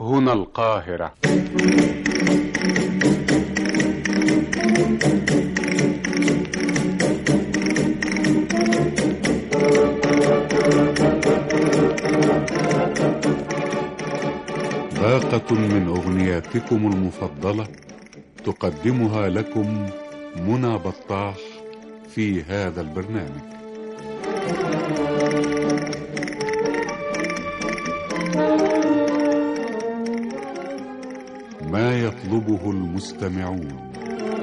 هنا القاهرة باقة من أغنياتكم المفضلة تقدمها لكم منى بطاح في هذا البرنامج ما يطلبه المستمعون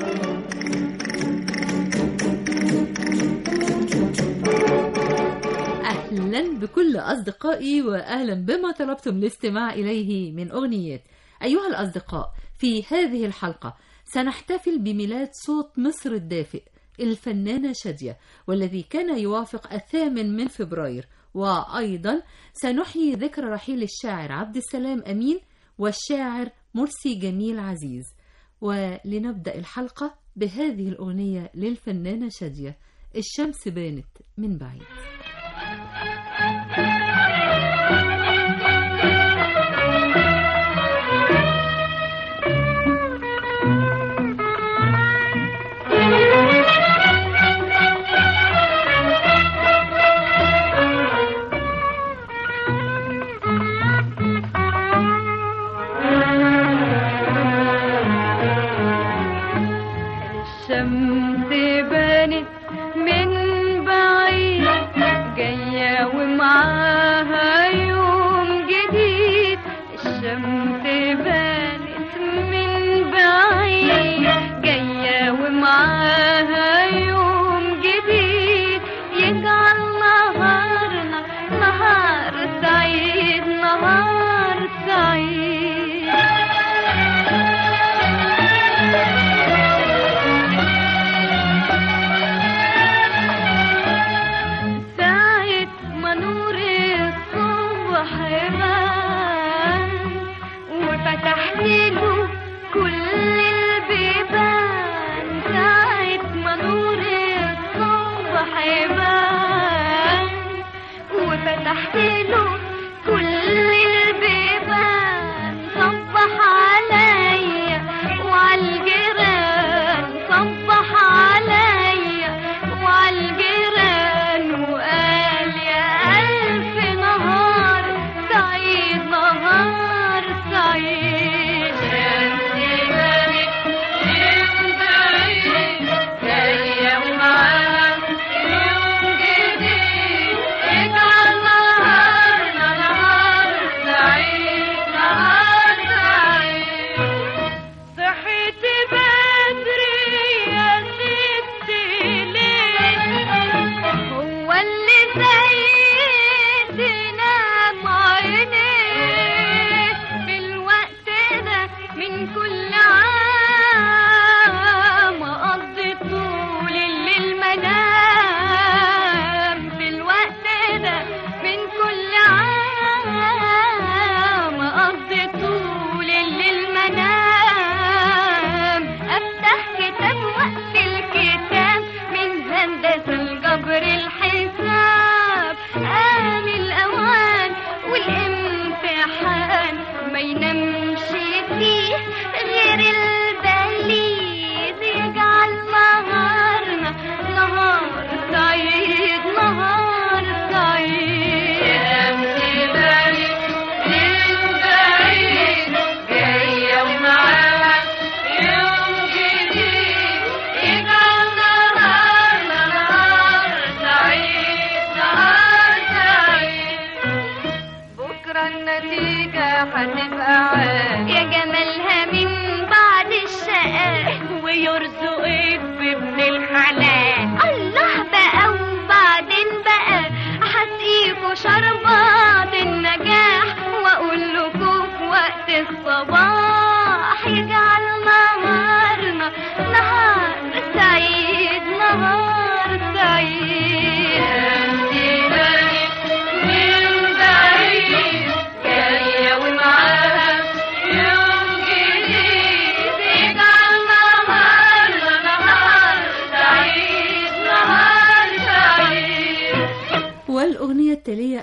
أهلا بكل أصدقائي وأهلا بما طلبتم الاستماع إليه من أغنيات أيها الأصدقاء في هذه الحلقة سنحتفل بميلاد صوت مصر الدافئ الفنانة شادية والذي كان يوافق الثامن من فبراير وأيضا سنحيي ذكرى رحيل الشاعر عبد السلام أمين والشاعر مرسي جميل عزيز ولنبدأ الحلقة بهذه الأغنية للفنانة شادية الشمس بانت من بعيد الشمس بانت من بعيد جاية ومعاها يوم جديد الشمس بانت من بعيد جاية ومعاها يوم جديد يجعل نهارنا نهار سعيد نهار سعيد ساعة ما نور الصبح بان وفتحت له كل البيبان ساعة ما نور الصبح بان وفتحت له كل البيبان صبح عليا وعالجيران صبح عليا وعالجيران وقال يا ألف نهار سعيد نهار سعيد شمسي بانت من بعيد جاية ومعاها يوم جديد اجعل نهارنا نهار سعيد نهار سعيد صحيت بدري يا ست ليل هو اللي زيتنا عينيك في الوقت ده من كل عام أقضي طول الليل منام في الوقت ده من كل عام أقضي طول الليل منام أفتح كتاب وقت الكتاب من هندسة الجبر الحساب آن الأوان والامتحان ما ينامش فيه غير البليد يجعل نهارنا نهار سعيد نهار سعيد شمسي بانت من بعيد جاية ومعاها يوم جديد يجعل نهارنا نهار سعيد نهار سعيد بكرة النتيجة هتبقى عال يا جمالها من بعد الشقاء ويرزقك بابن الحلال الله بقى وبعدين بقى هسقيكوا شربات النجاح واقول لكم في وقت الصباح يجعل نهارنا نهار سعيد نهار سعيد شمسي بانت من بعيد جاية ومعاها يوم جديد يجعل نهارنا نهار سعيد نهار سعيد والأغنية التالية أيها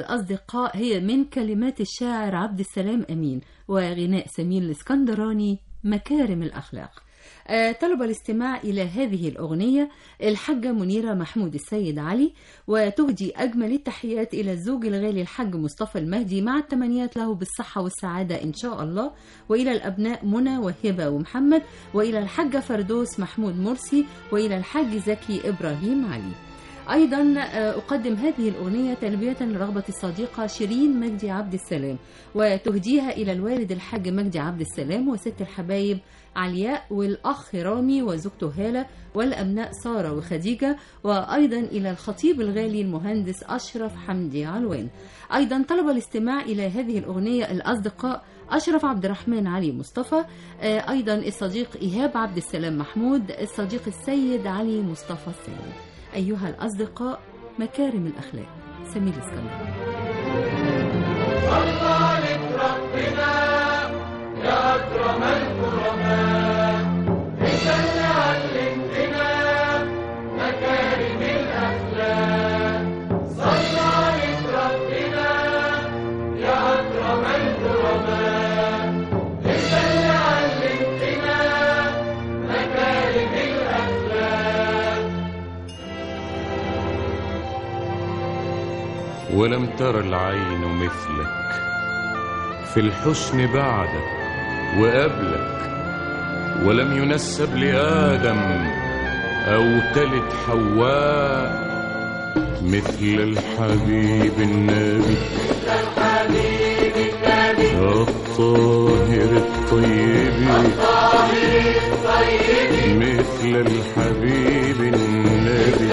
الأصدقاء هي من كلمات الشاعر عبد السلام أمين وغناء سمير الاسكندراني مكارم الأخلاق آه، طلب الاستماع إلى هذه الأغنية الحاجة منيرة محمود السيد علي وتهدي أجمل التحيات إلى الزوج الغالي الحاج مصطفى المهدي مع التمنيات له بالصحة والسعادة إن شاء الله وإلى الأبناء منى وهبة ومحمد وإلى الحاجة فردوس محمود مرسي وإلى الحاج زكي إبراهيم علي أيضا آه، أقدم هذه الأغنية تلبية لرغبة الصديقة شيرين مجدي عبد السلام وتهديها إلى الوالد الحاج مجدي عبد السلام وست الحبايب علياء والأخ رامي وزوجته هالة والأبناء سارة وخديجة وأيضا إلى الخطيب الغالي المهندس أشرف حمدي علوان أيضا طلب الاستماع إلى هذه الأغنية الأصدقاء أشرف عبد الرحمن علي مصطفى آه، أيضا الصديق إيهاب عبد السلام محمود الصديق السيد علي مصطفى السيد أيها الأصدقاء مكارم الأخلاق سمير اسكندر ولم تر العين مثلك في الحسن بعدك وقبلك ولم ينسب لآدم أو تلد حواء مثل الحبيب النبي الطاهر الطيب مثل الحبيب النبي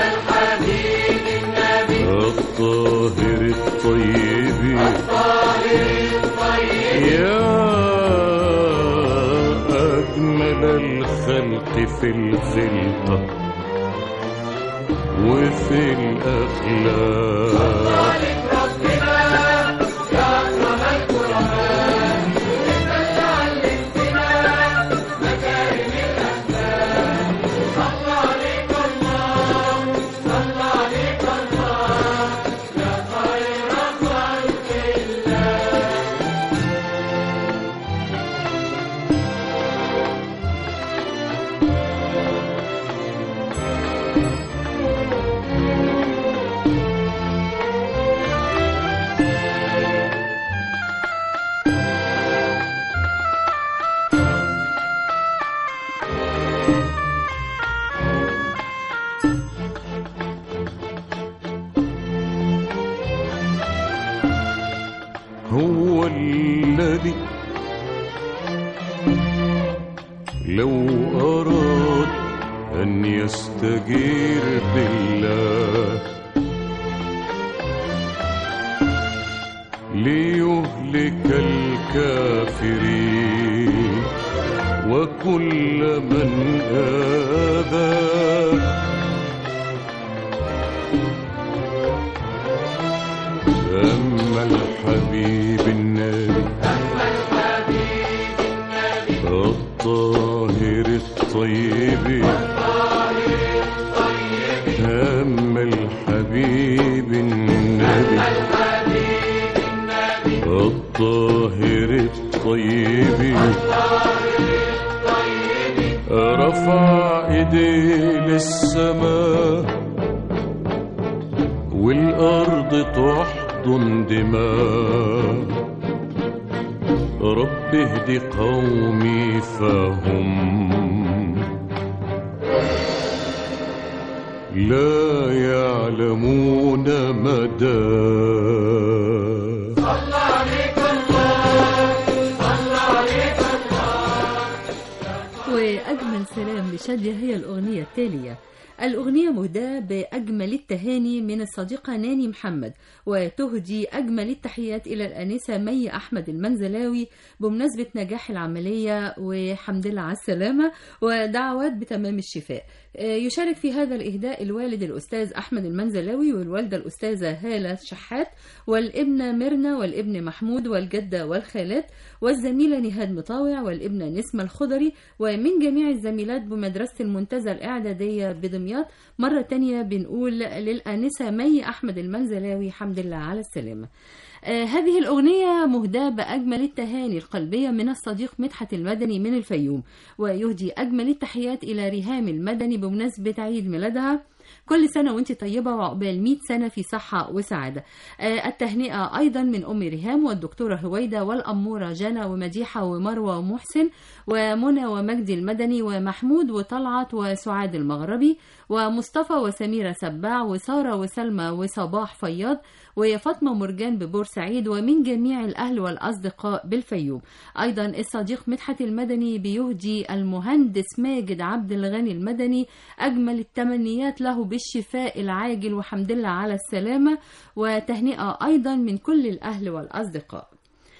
الطاهر الطيب يا أجمل الخلق في الخلقة وفي الأخلاق هو الذي لو أراد أن يستجير بالله ليهلك الكافرين وكل من آذى أما الحبيب النبي الطاهر الطيب أما الحبيب النبي الطاهر الطيب رفع ايديه للسماء والأرض تحضن دماء رب اهد قومي فهم لا يعلمون مدى وأجمل سلام لشادية هي الأغنية التالية الأغنية مهداة بأجمل التهاني من الصديقة ناني محمد وتهدي أجمل التحيات إلى الأنسة مي أحمد المنزلاوي بمناسبة نجاح العملية وحمد لله على السلامة ودعوات بتمام الشفاء آه، يشارك في هذا الإهداء الوالد الأستاذ أحمد المنزلاوي والوالدة الأستاذة هالة شحات والابنة ميرنا والابن محمود والجدة والخالات والزميلة نهاد مطاوع والابنة نسمة الخضري ومن جميع الزميلات بمدرسة المنتزه الإعدادية بدمياط مرة تانية بنقول للآنسة مي أحمد المنزلاوي حمد لله على السلامة آه، هذه الأغنية مهداة بأجمل التهاني القلبية من الصديق مدحت المدني من الفيوم ويهدي أجمل التحيات إلى ريهام المدني بمناسبة عيد ميلادها كل سنة وانت طيبة وعقبال 100 سنة في صحة وسعادة آه، التهنئة أيضا من أم ريهام والدكتورة هويدة والأمورة جنى ومديحة ومروة ومحسن ومنى ومجدي المدني ومحمود وطلعت وسعاد المغربي ومصطفى وسميرة سباع وسارة وسلمى وصباح فياض ويا فاطمة مرجان ببورسعيد ومن جميع الأهل والأصدقاء بالفيوم أيضا الصديق مدحت المدني بيهدي المهندس ماجد عبد الغني المدني أجمل التمنيات له بالشفاء العاجل وحمد لله على السلامة وتهنئة أيضا من كل الأهل والأصدقاء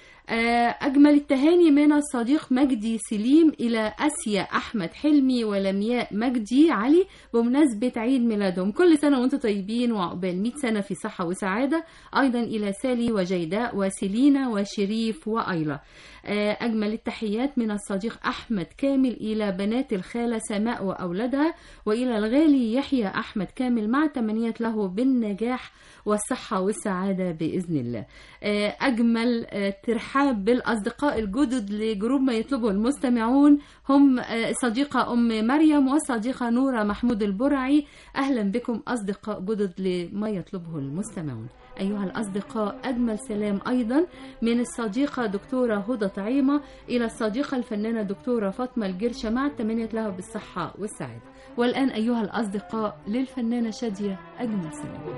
آه، أجمل التهاني من الصديق مجدي سليم إلى أسيا أحمد حلمي ولمياء مجدي علي بمناسبة عيد ميلادهم كل سنة وأنتم طيبين وعقبال 100 سنة في صحة وسعادة أيضا إلى سالي وجيداء وسيلينا وشريف وأيلا آه، أجمل التحيات من الصديق أحمد كامل إلى بنات الخالة سماء وأولادها وإلى الغالي يحيى أحمد كامل مع تمنيات له بالنجاح والصحة والسعادة بإذن الله آه، أجمل آه، ترحاب بالأصدقاء الجدد لجروب ما يطلبه المستمعون هم آه، صديقة أم مريم والصديقة نورة محمود البرعي أهلا بكم أصدقاء جدد لما يطلبه المستمعون أيها الأصدقاء أجمل سلام أيضا من الصديقة دكتورة هدى طعيمة إلى الصديقة الفنانة دكتورة فاطمة الجرشة مع التمنية لها بالصحة والسعادة والآن أيها الأصدقاء للفنانة شادية أجمل سلام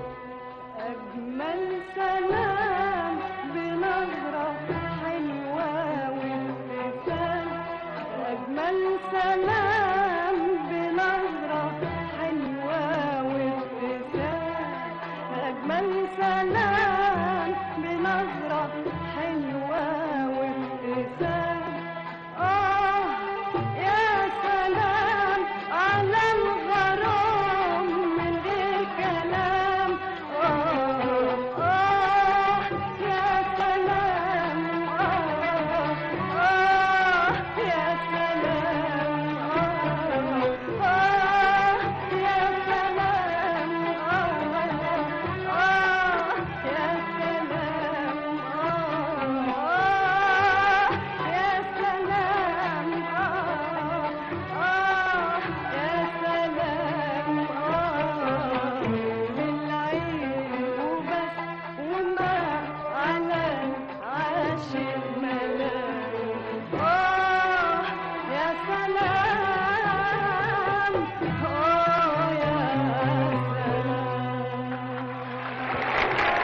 أجمل سلام بنظرة حلوة وابتسام أجمل سلام بنظرة حلوة وابتسام أجمل سلام بنظرة حلوة وابتسام آه يا سلام على الغرام من غير كلام آه آه يا سلام آه آه يا سلام آه آه يا سلام آه آه يا سلام آه يا سلام آه آه يا سلام آه بالعين وبس وما على العاشق ملام آه يا سلام آه يا سلام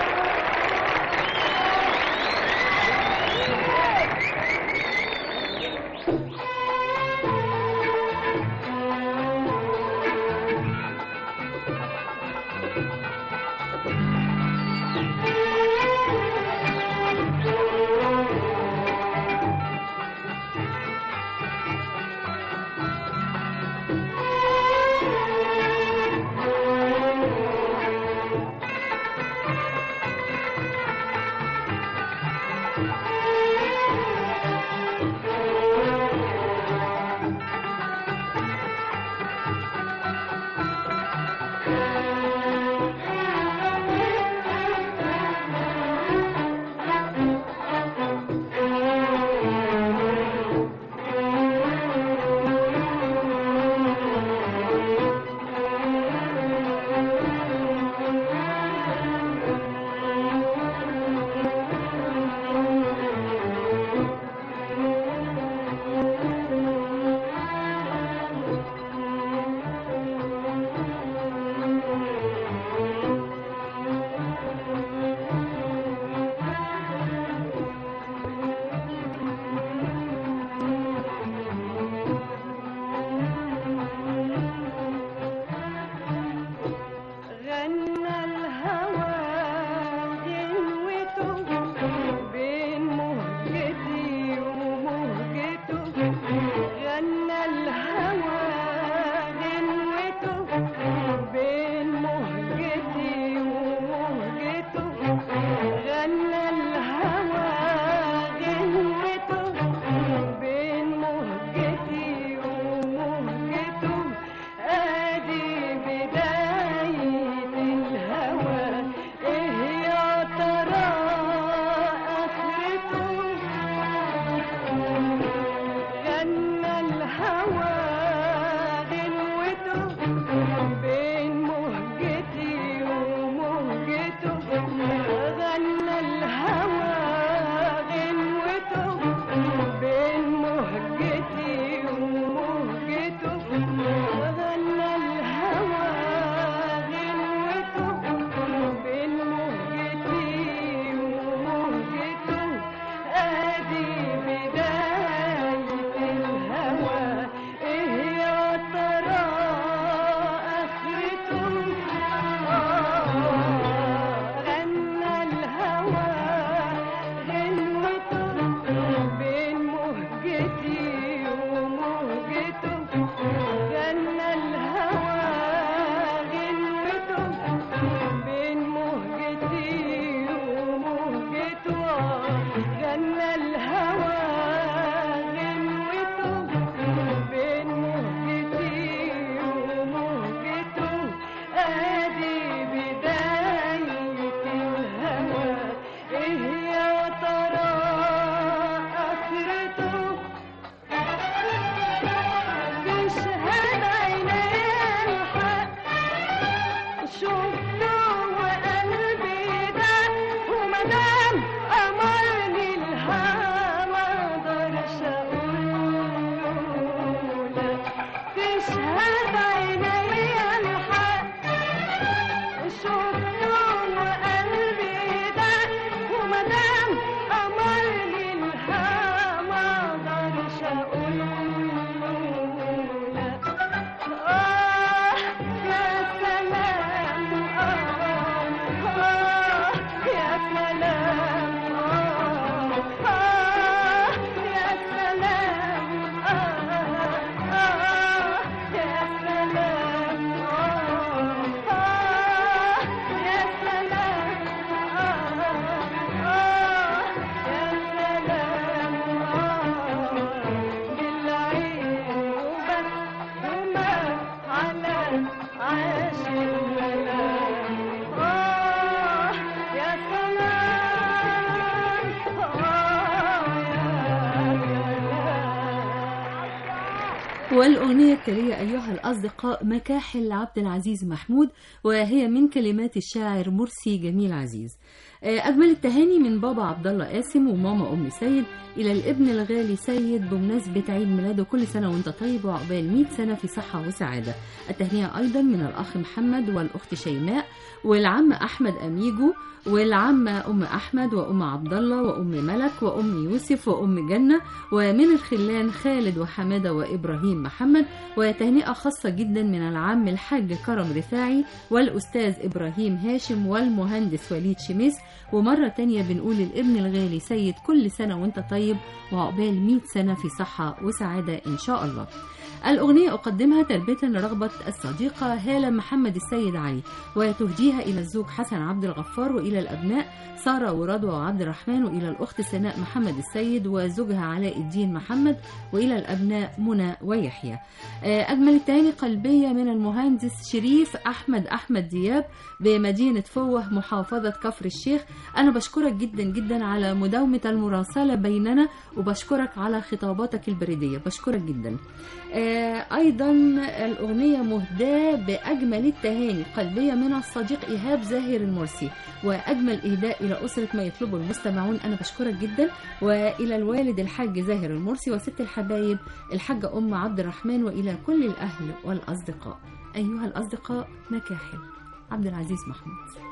والأغنية التالية أيها الأصدقاء مكاحل عبد العزيز محمود وهي من كلمات الشاعر مرسي جميل عزيز آه، أجمل التهاني من بابا عبد الله قاسم وماما أم سيد إلى الابن الغالي سيد بمناسبة عيد ميلاده كل سنة وأنت طيب وعقبال 100 سنة في صحة وسعادة التهنئة أيضا من الأخ محمد والأخت شيماء والعم أحمد أميجو والعمة أم أحمد وأم عبد الله وأم ملك وأم يوسف وأم جنة ومن الخلان خالد وحمادة وإبراهيم محمد وتهنئة خاصة جدا من العم الحاج كرم رفاعي والأستاذ إبراهيم هاشم والمهندس وليد شميس ومرة تانية بنقول للابن الغالي سيد كل سنة وانت طيب وعقبال 100 سنة في صحة وسعادة إن شاء الله الأغنية أقدمها تلبية لرغبة الصديقة هالة محمد السيد علي وتهديها إلى الزوج حسن عبد الغفار وإلى الأبناء سارة ورضوى وعبد الرحمن وإلى الأخت سناء محمد السيد وزوجها علاء الدين محمد وإلى الأبناء منى ويحيى آه، أجمل التهاني قلبية من المهندس شريف أحمد أحمد دياب بمدينة فوه محافظة كفر الشيخ أنا بشكرك جدا جدا على مداومة المراسلة بيننا وبشكرك على خطاباتك البريدية بشكرك جدا آه، أيضا الأغنية مهداة بأجمل التهاني قلبية من الصديق إيهاب زاهر المرسي وأجمل إهداء إلى أسرة ما يطلبه المستمعون أنا بشكرك جدا وإلى الوالد الحاج زاهر المرسي وست الحبايب الحاجة أم عبد الرحمن وإلى كل الأهل والأصدقاء أيها الأصدقاء مكاحل عبد العزيز محمود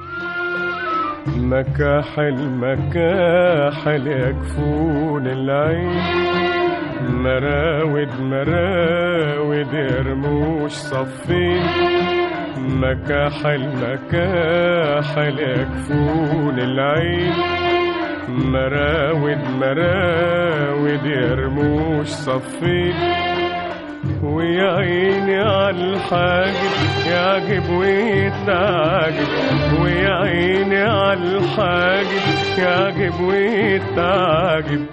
مكاحل مكاحل يكفون العين مراود مراود يرموش صفين مكاحل مكاحل يكفون العين مراود مراود يرموش صفين ويا عيني على الحاجب يعجب ويتعجب ويا عيني على الحاجب يعجب ويتعجب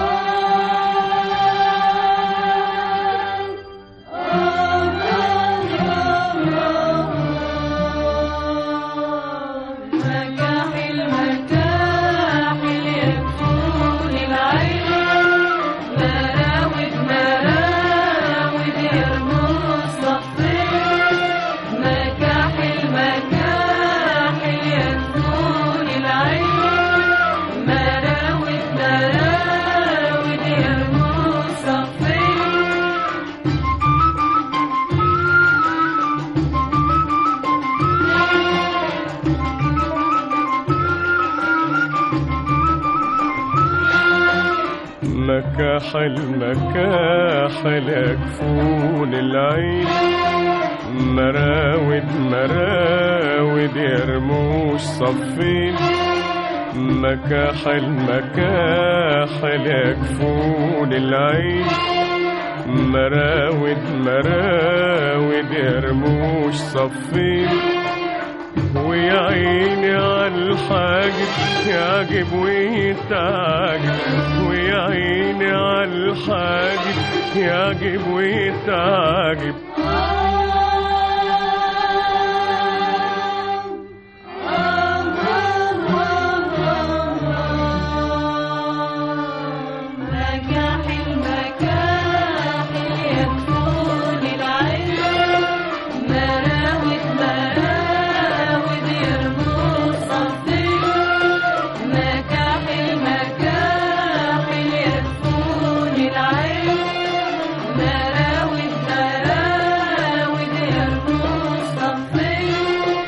مكاحل مكاحل يكفون العين مراود مراود يرموا الصفين مكاحل مكاحل يكفون العين مراود مراود يرموا الصفين مكاحل مكاحل يكفون العين مراود مراود يرموش صفين مكاحل مكاحل يكفون العين مراود مراود يرموش صفين ويا عيني على الحاجب يعجب ويتعجب ويا عيني على الحاجب يعجب ويتعجب مكاحل مكاحل يكفون العين مراود مراود يرموا صفين مكاحل مكاحل يكفون العين مراود مراود يرموا صفين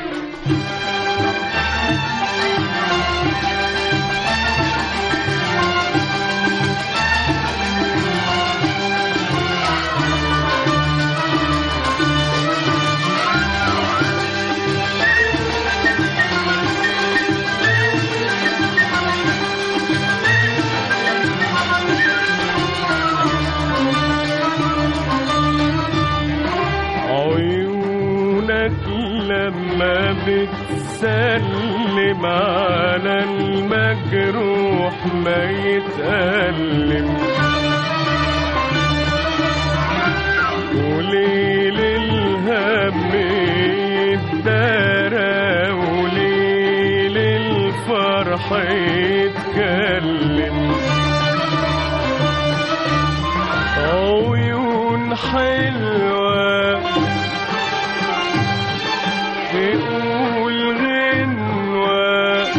عيونك لما بتسلم على المجروح ما يتألم وليل الهم يتدارى وليل الفرح يتكلم عيون حلوة تقول غنوة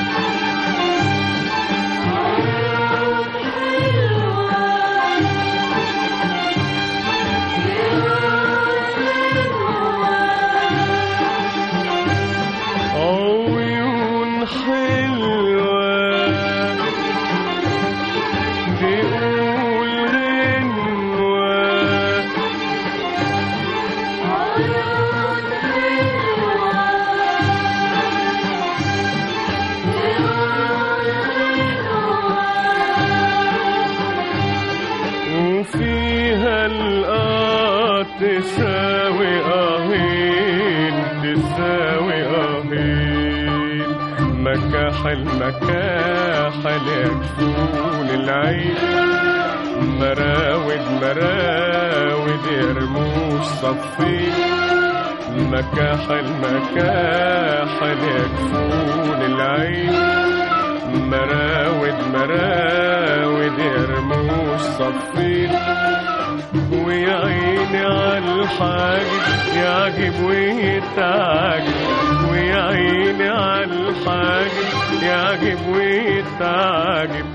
عيون حلوة تقول غنوة وفيها الآه تساوي آهين تساوي آهين مكاحل مكاحل يكفون العين مراود مراود يرموش صفين مكاحل مكاحل يكفون العين مراود مراود يرموش صفين ويا عيني على الحاجب يعجب ويتعجب ويا عيني على الحاجب يعجب ويتعجب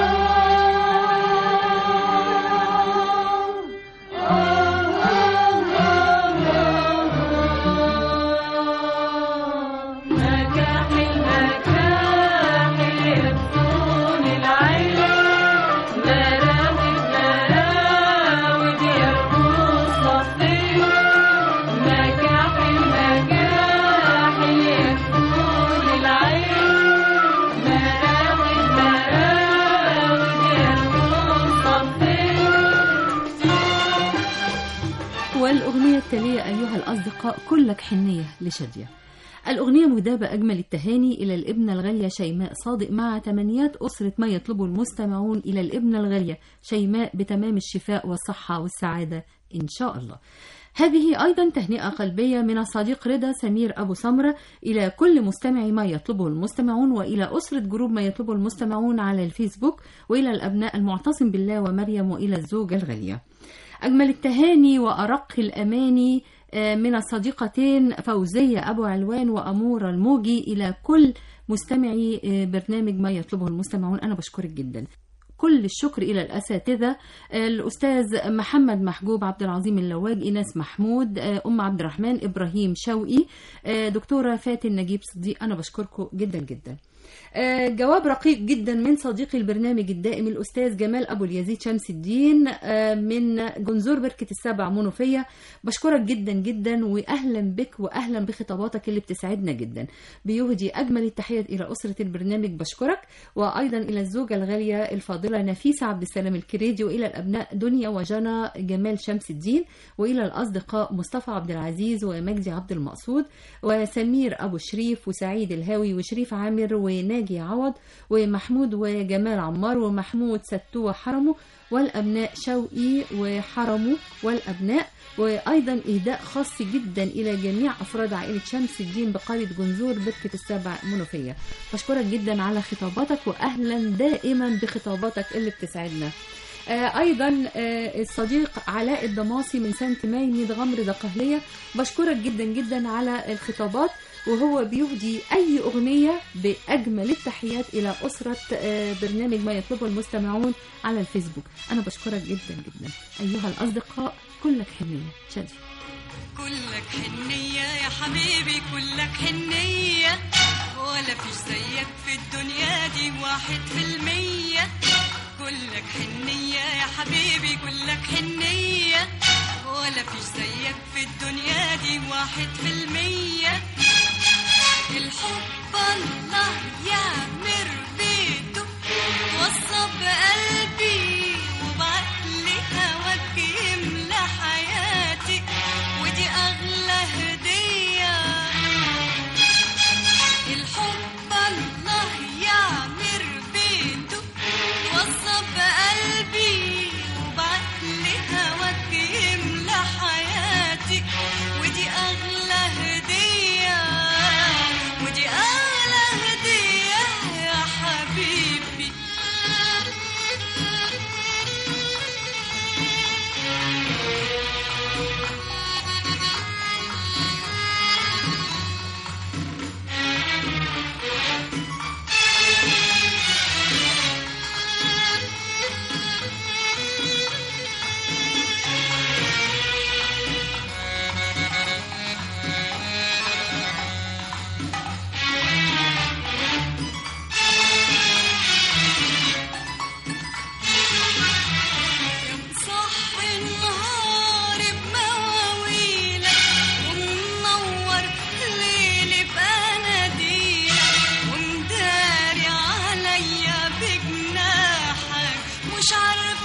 مكاحل مكاحل يكفون العين مراود مراود يرموا صفين مكاحل مكاحل يكفون العين مراود مراود يرموا صفين والأغنية التالية أيها الأصدقاء كلك حنية لشادية الأغنية مهداة أجمل التهاني إلى الابنة الغالية شيماء صادق مع تمنيات أسرة ما يطلبه المستمعون إلى الابنة الغالية شيماء بتمام الشفاء والصحة والسعادة إن شاء الله هذه أيضا تهنئة قلبية من الصديق رضا سمير أبو سمرة إلى كل مستمعي ما يطلبه المستمعون وإلى أسرة جروب ما يطلبه المستمعون على الفيسبوك وإلى الأبناء المعتصم بالله ومريم وإلى الزوجة الغالية أجمل التهاني وأرق الأماني آه، من الصديقتين فوزية أبو علوان وأمورة الموجي إلى كل مستمعي آه، برنامج ما يطلبه المستمعون أنا بشكرك جدا كل الشكر إلى الأساتذة آه، الأستاذ محمد محجوب عبد العظيم اللواج إيناس محمود آه، أم عبد الرحمن إبراهيم شوقي آه، دكتورة فاتن نجيب صديق أنا بشكركم جدا جدا آه، جواب رقيق جدا من صديقي البرنامج الدائم الأستاذ جمال أبو اليزيد شمس الدين آه، من جنزور بركة السبع منوفية بشكرك جدا جدا وأهلا بك وأهلا بخطاباتك اللي بتسعدنا جدا بيهدي أجمل التحيات إلى أسرة البرنامج بشكرك وأيضا إلى الزوجة الغالية الفاضلة نفيسة عبد السلام الكريدي وإلى الأبناء دنيا وجنى جمال شمس الدين وإلى الأصدقاء مصطفى عبد العزيز ومجدي عبد المقصود وسمير أبو شريف وسعيد الهاوي وشريف عامر وناجي عوض ومحمود وجمال عمار ومحمود ستو وحرمه والأبناء شوقي وحرمه والأبناء وأيضا إهداء خاص جدا إلى جميع أفراد عائلة شمس الدين بقرية جنزور بركة السبع منوفية بشكرك جدا على خطاباتك وأهلا دائما بخطاباتك اللي بتسعدنا آه، ايضا آه، الصديق علاء الضماصي من سانت ماي ميد غمر دقهليه بشكرك جدا جدا على الخطابات وهو بيهدي اي اغنيه باجمل التحيات الى اسره آه، برنامج ما يطلبه المستمعون على الفيسبوك انا بشكرك جدا جدا ايها الاصدقاء كلك حنيه شادي كلك حنية يا حبيبي كلك حنية ولا فيش زيك في الدنيا دي واحد في المية كلك حنية يا حبيبي كلك حنية ولا فيش زيك في الدنيا دي واحد في المية الحب الله يعمر بيته وصى بقلبي وبعقلي هواك يملى حياتي ودي أغلى هدية الحب الله يعمر بيته وصى بقلبي وبعقلي هواك يملى حياتي ودي أغلى هدية ودي أغلى هدية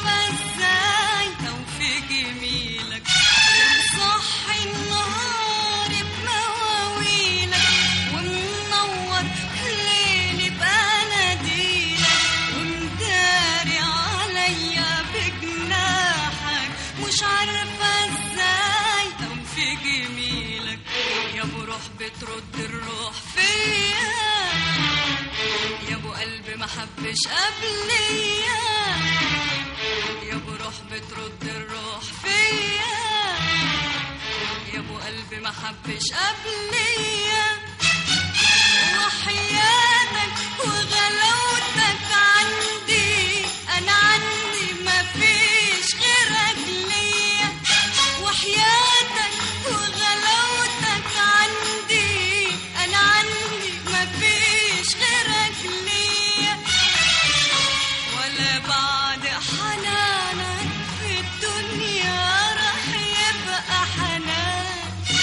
عارفة ازاي توفي جميلك صحي النهار بمواويلك ومنور ليلي بأناديلك ومداري عليا بجناحك مش عارفة ازاي توفي جميلك يا ابو روح بترد الروح فيا يا ابو قلبي ما حبش قبليا يا ابو روح بترد الروح فيا يا ابو قلبي ما حبش قبليا وحياتك وغلاوتك عندي انا عندي ما فيش غيرك ليا وحياتك وغلاوتك عندي انا عندي ما فيش غيرك ليا ولا بعد حنانك في الدنيا راح يبقى حنان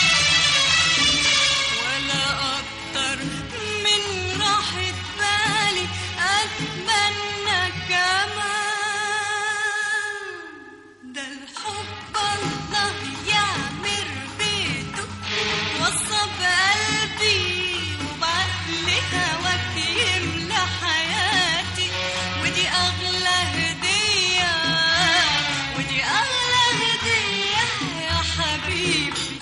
ولا أكتر من راحة بالي أتمنى كمان ده الحب الله يعمر بيته وصى بقلبي وبعقلي هواك يملى حياتي ودي أغلى هدية ودي أغلى هدية يا حبيبي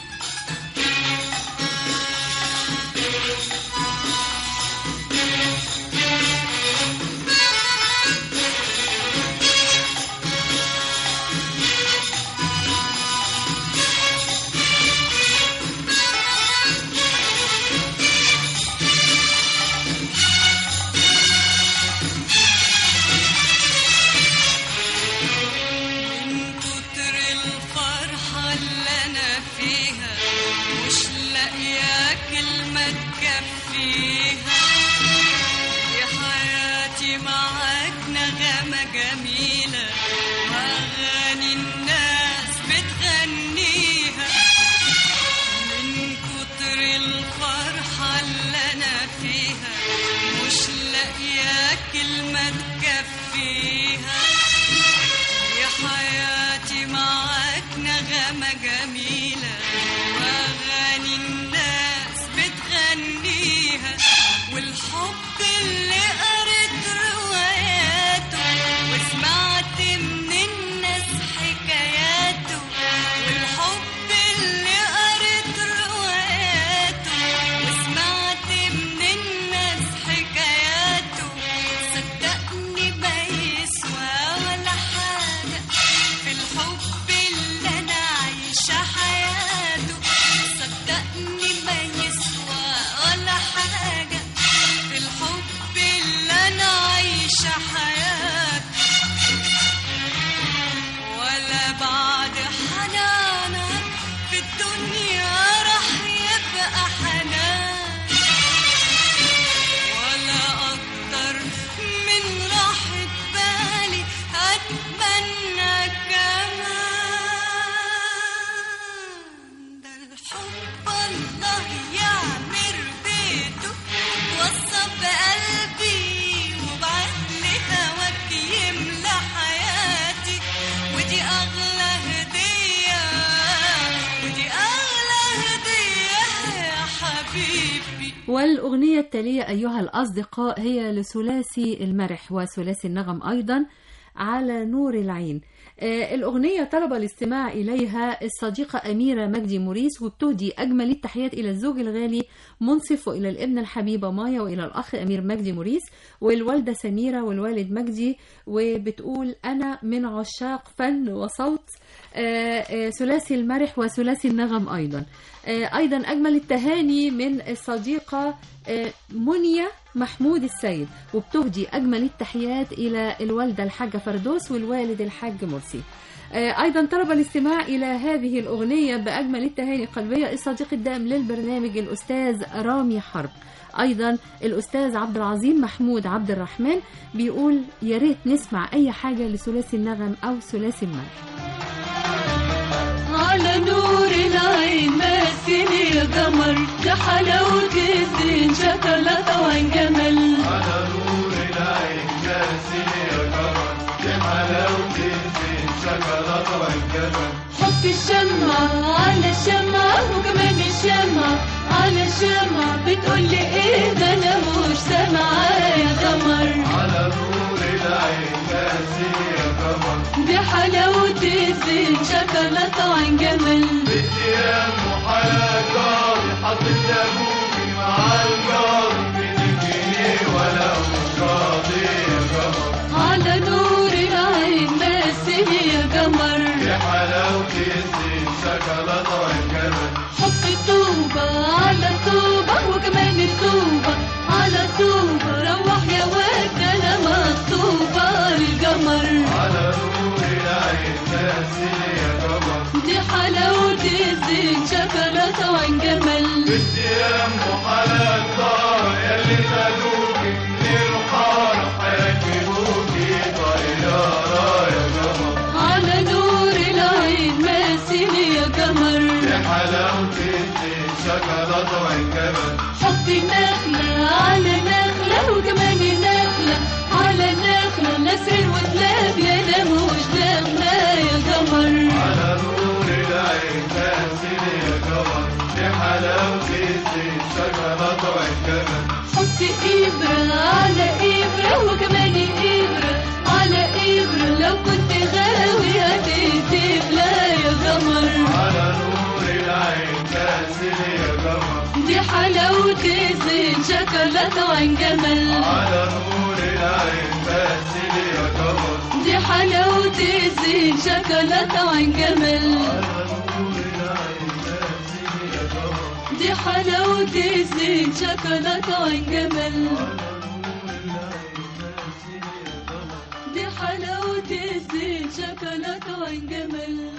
من كتر الفرحة اللي أنا فيها مش لاقية كلمة تكفيها يا حياتي معاك نغمة جميلة وأغاني الناس بتغنيها من كتر الفرحة اللي أنا فيها مش لاقية كلمة تكفيها يا حياتي معاك نغمة جميلة وأغاني الناس بتغنيها والحب اللي قريت رواياته وسمعت من الناس حكاياته والحب اللي قريت رواياته وسمعت من الناس حكاياته صدقني ما يسوى ولا حاجة في الحب اللي أنا عايشة حياته صدقني ما يسوى ولا حاجة في الحب اللي أنا عايشة حياته ولا بعد حنانك في الدنيا راح يبقى حنان ولا أكتر من راحة بالي أتمنى كمان ده الحب الله يعمر بيته وصى بقلبي وبعقلي هواك يملى حياتي ودي أغلى هدية ودي أغلى هدية يا حبيبي والأغنية التالية أيها الأصدقاء هي لثلاثي المرح وثلاثي النغم أيضا على نور العين آه، الأغنية طلب الاستماع إليها الصديقة أميرة مجدي موريس وبتهدي أجمل التحيات إلى الزوج الغالي منصف وإلى الابن الحبيبة مايا وإلى الأخ أمير مجدي موريس والوالدة سميرة والوالد مجدي وبتقول أنا من عشاق فن وصوت آه، آه، ثلاثي المرح وثلاثي النغم أيضا آه، أيضا أجمل التهاني من الصديقة آه، منيا محمود السيد وبتهدي أجمل التحيات إلى الوالدة الحاجة فردوس والوالد الحاج مرسي آه، أيضا طلب الاستماع إلى هذه الأغنية بأجمل التهاني القلبية الصديق الدائم للبرنامج الأستاذ رامي حرب أيضا الأستاذ عبد العظيم محمود عبد الرحمن بيقول يا ريت نسمع أي حاجة لثلاثي النغم أو ثلاثي المرح على نور العين ماسكني يا قمر يا حلاوة الزين شوكولاتة وعين جمل على نور العين ناسي يا قمر يا حلاوة حط الشمعة على الشمعة وكمان الشمعة على الشمعة بتقول لي ايه ده انا مش سامعة يا قمر على نور العين يا قمر دي حلاوة الزين شوكولاتة وعين جمل على نور العين مثل يا قمر حط الطوبة على الطوبة وكمان الطوبة على الطوبة روح يا واد ده انا مخطوبة للقمر على نور العين يا قمر دي حلاوة الزين شوكولاتة وعين جمل على نور العين مثل يا قمر حط النخلة على نخلة وكمان النخلة على نخلة نسر وكلاب يا لا مش نخلة يا قمر على نور العين مثل يا قمر دي حلاوة الشوكولاتة والجبل حط إبرة على إبرة وكمان إبرة على إبرة لو كنت غاوي هتكتب لا يا قمر دي حلاوة الزين شوكولاتة وعين جمل على نور العين بس يا قمر دي حلاوة الزين شوكولاتة وعين جمل دي حلاوة الزين شوكولاتة وعين جمل دي حلاوة الزين شوكولاتة وعين جمل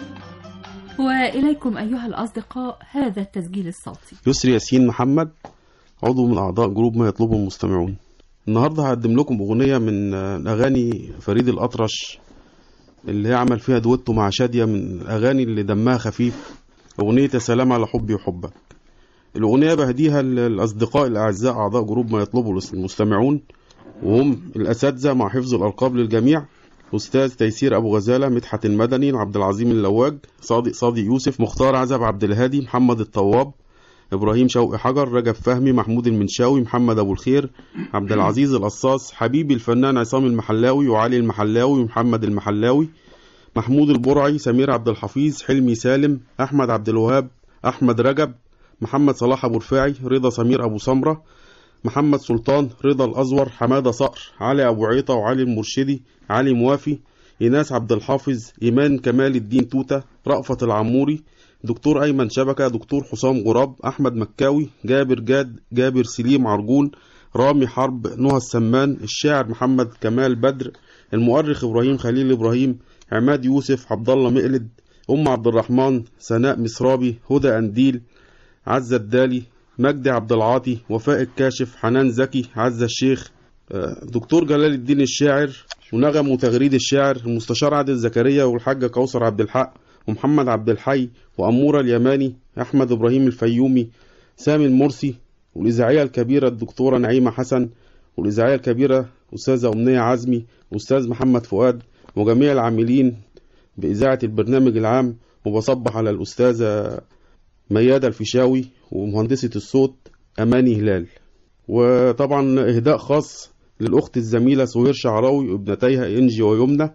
وإليكم أيها الأصدقاء هذا التسجيل الصوتي يسري ياسين محمد عضو من أعضاء جروب ما يطلبه المستمعون النهاردة هقدم لكم أغنية من آه، أغاني فريد الأطرش اللي هي عمل فيها دويتو مع شادية من الأغاني اللي دمها خفيف أغنية يا سلام على حبي وحبك الأغنية بهديها للأصدقاء الأعزاء أعضاء جروب ما يطلبه المستمعون وهم الأساتذة مع حفظ الألقاب للجميع أستاذ تيسير أبو غزالة مدحت المدني عبد العظيم اللواج صادق صادق يوسف مختار عزب عبد الهادي محمد الطواب إبراهيم شوقي حجر رجب فهمي محمود المنشاوي محمد أبو الخير عبد العزيز القصاص حبيبي الفنان عصام المحلاوي وعلي المحلاوي ومحمد المحلاوي محمود البرعي سمير عبد الحفيظ حلمي سالم أحمد عبد الوهاب أحمد رجب محمد صلاح أبو رفاعي رضا سمير أبو سمرة محمد سلطان رضا الأزور حمادة صقر علي أبو عيطة وعلي المرشدي علي موافي إيناس عبد الحافظ إيمان كمال الدين توتة رأفت العموري دكتور أيمن شبكة دكتور حسام غراب أحمد مكاوي جابر جاد جابر سليم عرجون رامي حرب نهى السمان الشاعر محمد كمال بدر المؤرخ إبراهيم خليل إبراهيم عماد يوسف عبد الله مقلد أم عبد الرحمن سناء مسرابي هدى أنديل عزة الدالي مجدي عبد العاطي وفاء الكاشف حنان زكي عزة الشيخ آه، دكتور جلال الدين الشاعر ونغم وتغريد الشاعر المستشار عادل زكريا والحاجة كوثر عبد الحق ومحمد عبد الحي وأمورة اليماني أحمد إبراهيم الفيومي سامي المرسي والإذاعية الكبيرة الدكتورة نعيمة حسن والإذاعية الكبيرة أستاذة أمنية عزمي وأستاذ محمد فؤاد وجميع العاملين بإذاعة البرنامج العام وبصبح على الأستاذة ميادة الفيشاوي ومهندسة الصوت أماني هلال وطبعا إهداء خاص للأخت الزميلة سهير شعراوي وابنتيها إنجي ويمنى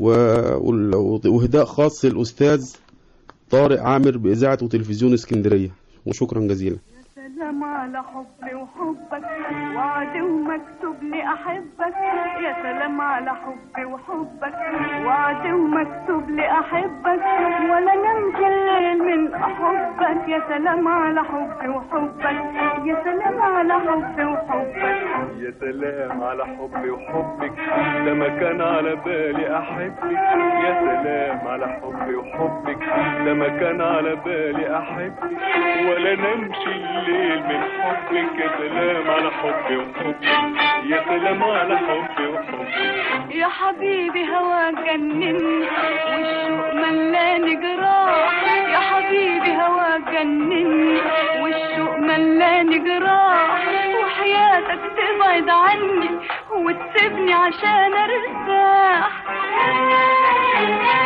و- وإهداء خاص للأستاذ طارق عامر بإذاعة وتلفزيون اسكندرية وشكرا جزيلا سلام على حبي وحبك وعد ومكتوب لي احبك يا سلام على حبي وحبك وعد ومكتوب لي احبك ولا نمشي الليل من احبك يا سلام على حبي وحبك يا سلام على حبي وحبك يا سلام على حبي وحبك ده ما كان على بالي احبك يا سلام على حبي وحبك ده ما كان على بالي احبك ولا نمشي الليل من حبك يا سلام على حبي وحبك يا سلام على حبي وحبك يا حبيبي هواك جنني والشوق ملاني جراح يا حبيبي هواك جنني والشوق ملاني جراح وحياتك تبعد عني وتسيبني عشان ارتاح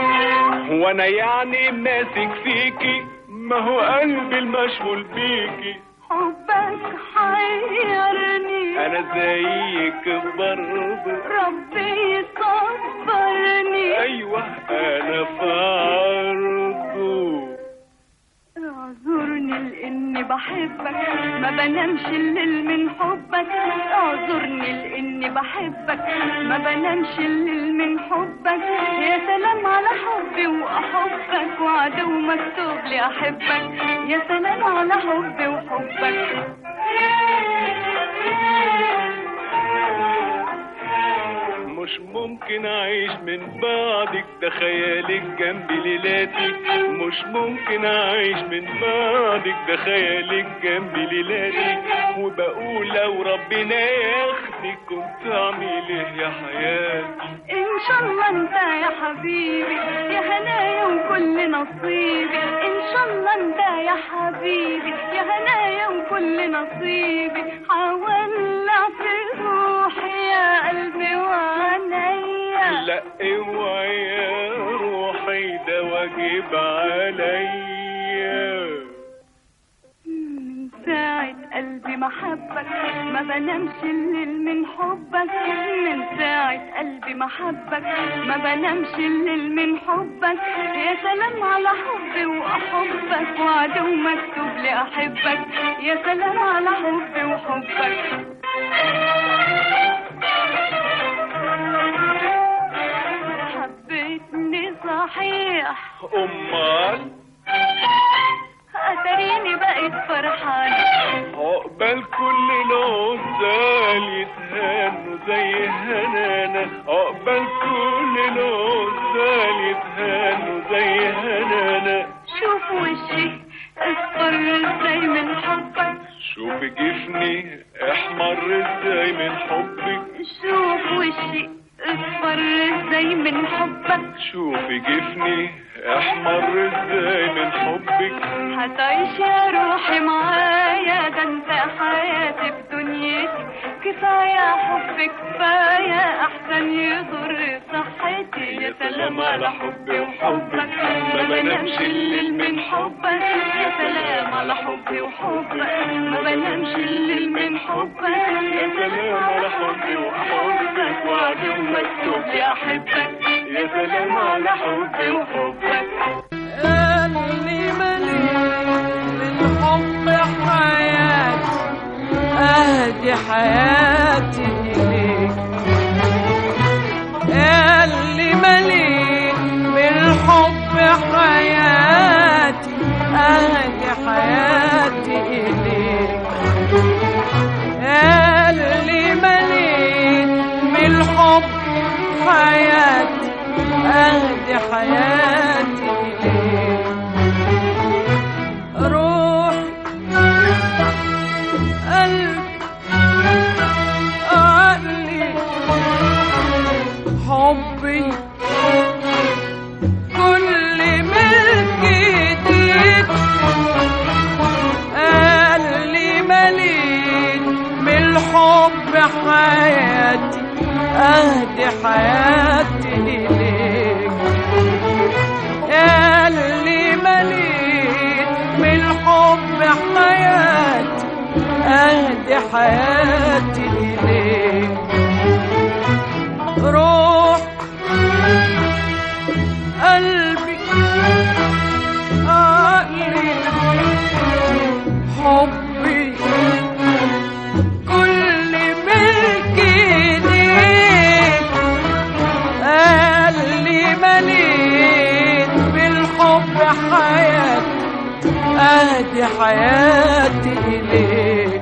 هو انا يعني ماسك فيكي ما هو قلبي المشغول بيكي حبك حيرني انا زيك برضه ربي يصبرني ايوه انا في عرضه اعذرني لاني بحبك ما بنامش الليل من حبك اعذرني لاني بحبك ما بنامش الليل من حبك يا سلام على حبي واحبك وعدو مكتوب لي احبك يا سلام على حبي وحبك مش ممكن اعيش من بعدك ده خيالك جنبي ليلاتي مش ممكن اعيش من بعدك ده خيالك جنبي ليلاتي وبقول لو ربنا ياخدك كنت اعمل ايه يا حياتي ان شاء الله انت يا حبيبي يا هنايا وكل نصيبي ان شاء الله انت يا حبيبي يا هنايا وكل نصيبي حولع في روحي يا قلبي وعينيا لا اوعي يا روحي ده واجب عليا من ساعة قلبي ما حبك ما بنامش الليل من حبك من ساعة قلبي ما حبك ما بنامش الليل من حبك يا سلام على حبي وأحبك وعدو مكتوب لي أحبك يا سلام على حبي وحبك حبيتني صحيح امال أتريني بقيت فرحانة عقبال كل العزال يتهانوا زي هنانا عقبال كل العزال يتهانوا زي هنانا شوف وشي اصفر ازاي من حبك شوف جفني احمر ازاي من حبك شوف وشي اصفر ازاي من حبك شوف جفني احمر ازاي من حبك هتعيش يا روحي معايا ده انت حياتي في دنيتي كفاية حب كفاية احسن يضر صحتي يا سلام على حبي وحبك ما بنامش الليل من حبك يا سلام على حبي وحبك ما بنامش الليل من حبك يا سلام على حبي وحبك وعدي ومكتوب لي احبك يا سلام على حبي وحبك اللي مليء بالحب حياتي اهدي حياتي اليك اللي مليء بالحب حياتي اهدي حياتي اليك اللي مليء بالحب حياتي اهدي حياتي اليك روحي قلبي عقلي حبي كل ملك ايديك اللي مليت بالحب حياتي اهدي حياتي اليك يا اللي مليت بالحب حياتي اهدي حياتي اليك روح قلبي عقلي حبي كل ملك ايديك اللي مليت بالحب حياتي اهدي حياتي اليك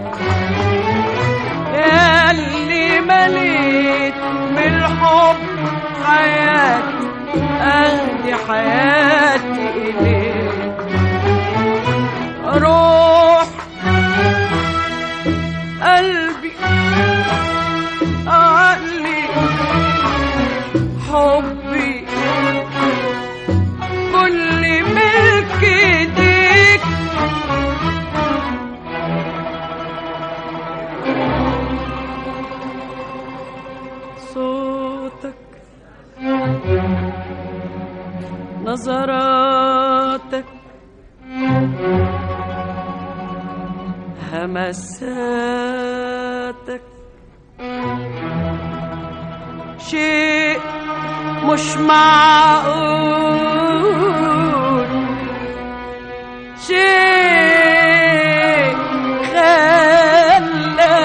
يا اللي مليت بالحب حياتي اهدي حياتي اليك روح قلبي عقلي حبي كل ملك ايديك صوتك نظراتك همساتك شيء مش معقول شيء خلى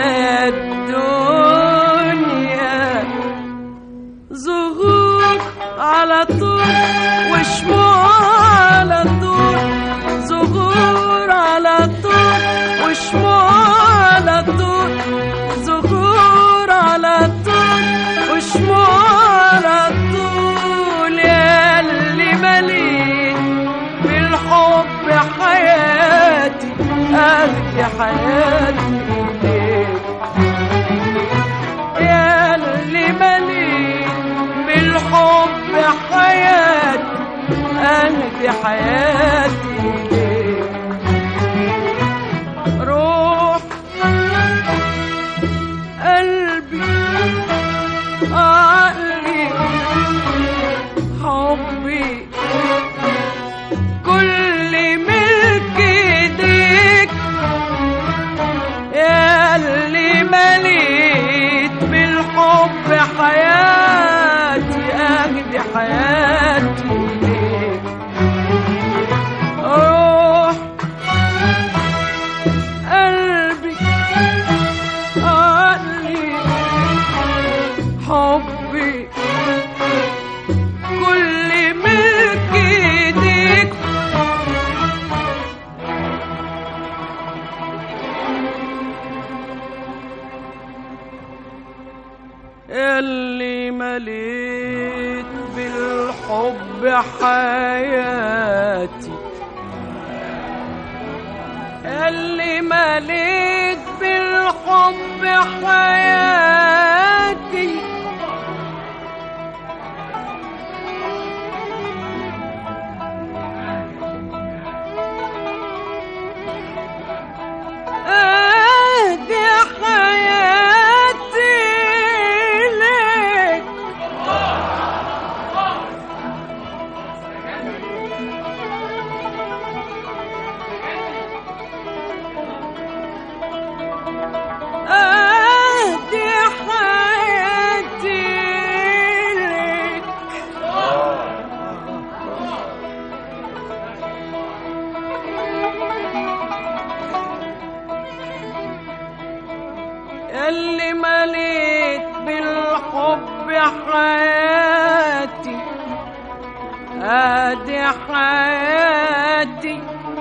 الدنيا ظهور على طول وشموع على طول ظهور على طول وشموع على طول ظهور على طول وشموع على طول يا اللي مليت بالحب حياتي أهدي حياتي إليك يا اللي مليت بالحب حياتي أهدي حياتي إليك روح قلبي عقلي حبي كل ملك ايديك يا اللي مليت بالحب حياتي اهدي حياتي ليك روح قلبي عقلي حبي كل ملك ايديك اللي مليت بالحب حياتي اللي مليت بالحب حياتي أهدي حياتي لك أهدي حياتي لك اللي مليت بالحب حياتي ادي حياتي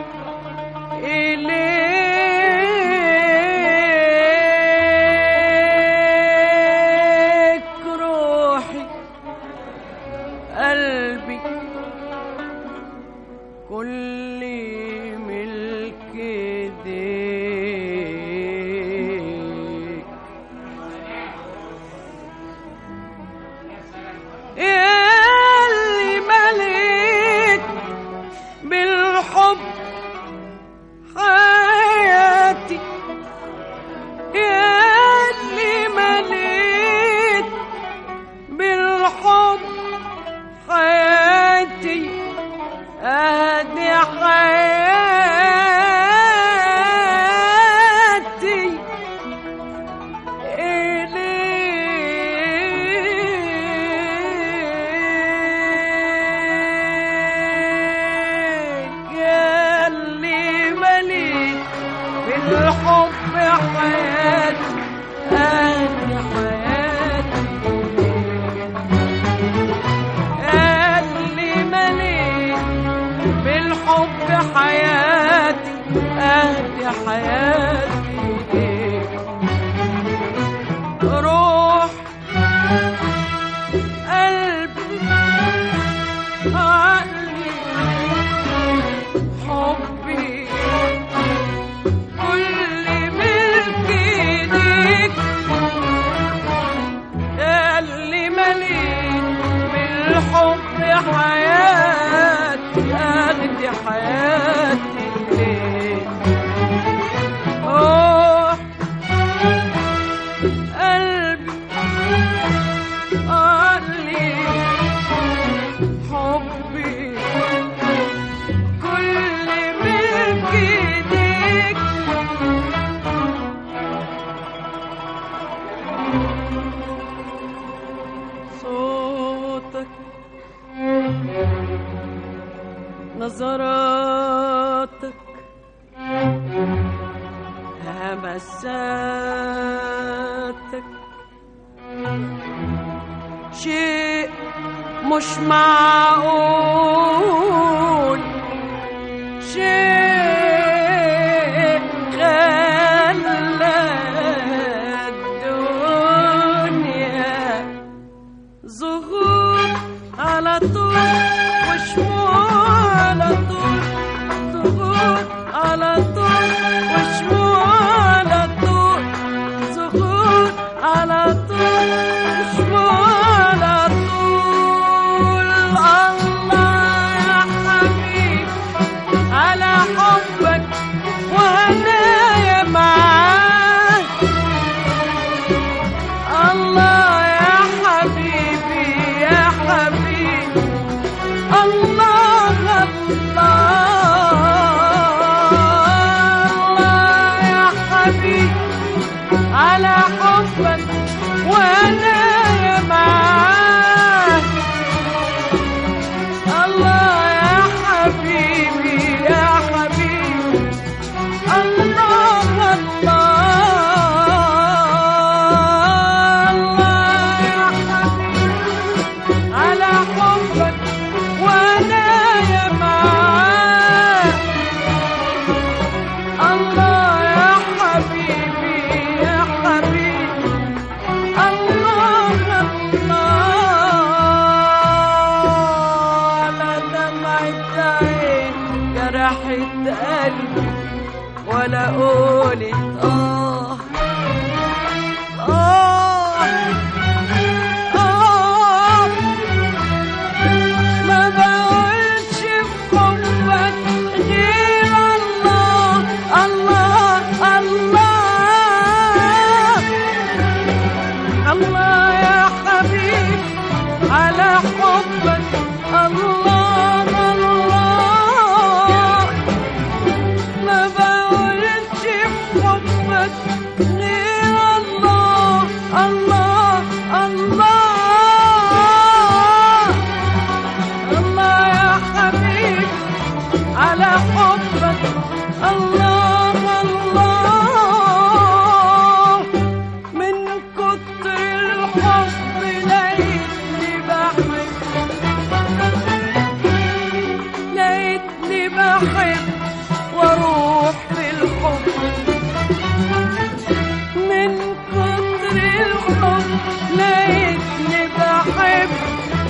إليك روحي قلبي كل ملك ايديك اللي مليت بالحب حياتي اللي مليت بالحب حياتي ادي حياتي إليك يا اللي مليت بالحب حياتي أهدي حياتي يا اللي مليت بالحب حياتي أهدي حياتي ليك روح قلبي عقلي حبي كل ملك ايديك يا اللي مليت بالحب حياتي اخدي حياتي ليك نظراتك همساتك شيء مش معقول شيء خلى الدنيا ظهور على طول وشموع على طول ظهور على طول وشموع على طول ظهور على طول وشموع على طول الله يا حبيبي على حبك وهنايا معاك الله يا حبيبي يا حبيبي الله الله يا حبيبي على حبك وانا معاك الله يا حبيبي يا حبيبي الله الله الله يا حبيبي على حبك وانا يا معاك الله يا حبيبي يا حبيبي الله الله لا دمعة عين جرحت قلبي ولا قولت آه آه آه ما بقولش في حبك غير الله الله الله الله يا حبيبي على حبك الله الله ما بقولش في حبك غير الله الله الله الله يا حبيبي على حبك الله الله من كتر الحب لقيتني بحب لقيتني بحب واروح في الحب من كتر الحب لقيتني بحب